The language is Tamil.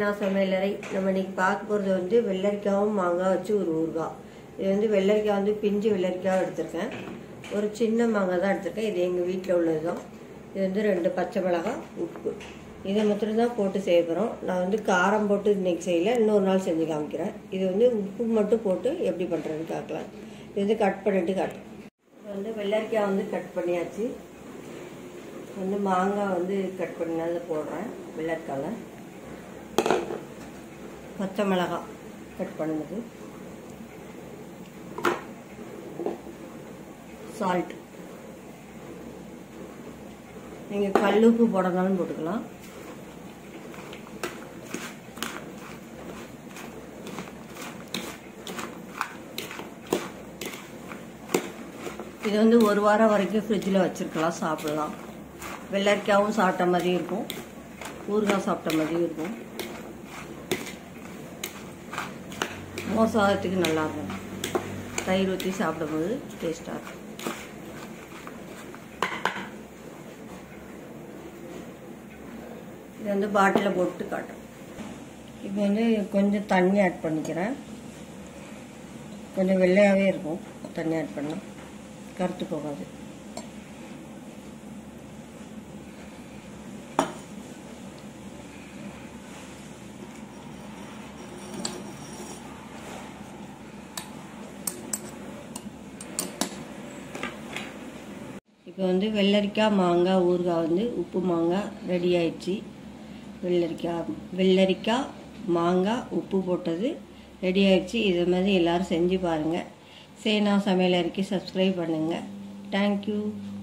சமையலறை நம்ம இன்னைக்கு பார்க்க போகிறது வந்து வெள்ளரிக்காவும் மாங்காய் வச்சு ஒரு ஊறுகாய் இது வந்து வெள்ளரிக்காய் வந்து பிஞ்சு வெள்ளரிக்காய் எடுத்திருக்கேன் ஒரு சின்ன மாங்காய் தான் எடுத்திருக்கேன் இது எங்கள் வீட்டில் உள்ளது தான் இது வந்து ரெண்டு பச்சை மிளகாய் உப்பு இதை மட்டும் தான் போட்டு செய்ய போகிறோம் நான் வந்து காரம் போட்டு இன்னைக்கு செய்யல இன்னொரு நாள் செஞ்சு காமிக்கிறேன் இது வந்து உப்பு மட்டும் போட்டு எப்படி பண்ணுறதுன்னு பார்க்கலாம் இது வந்து கட் பண்ணிட்டு காட்டு இது வந்து வெள்ளரிக்காய் வந்து கட் பண்ணியாச்சு வந்து மாங்காய் வந்து கட் பண்ணதை போடுறேன் வெள்ளரிக்காயில் பச்சை மிளகாய் கட் பண்ணுது சால்ட் நீங்கள் கல்லுப்பு போடனாலும் போட்டுக்கலாம் இது வந்து ஒரு வாரம் வரைக்கும் ஃப்ரிட்ஜில் வச்சுருக்கலாம் சாப்பிடலாம் வெள்ளரிக்காவும் சாப்பிட்ட மாதிரி இருக்கும் ஊறுகாய் சாப்பிட்ட மாதிரியும் இருக்கும் மோர் சாதத்துக்கு நல்லாயிருக்கும் தயிர் ஊற்றி சாப்பிடும்போது டேஸ்ட்டாக இருக்கும் இது வந்து பாட்டிலில் போட்டு காட்டுறேன் இப்போ வந்து கொஞ்சம் தண்ணி ஆட் பண்ணிக்கிறேன் கொஞ்சம் வெள்ளையாகவே இருக்கும் தண்ணி ஆட் பண்ணால் கருத்து போகாது இப்போ வந்து வெள்ளரிக்காய் மாங்காய் ஊறுகாய் வந்து உப்பு மாங்காய் ரெடி ஆயிடுச்சு வெள்ளரிக்காய் வெள்ளரிக்காய் மாங்காய் உப்பு போட்டது ரெடி ஆயிடுச்சு இதை மாதிரி எல்லோரும் செஞ்சு பாருங்கள் சேனா சமையல் அறிக்கை சப்ஸ்கிரைப் பண்ணுங்கள் தேங்க்யூ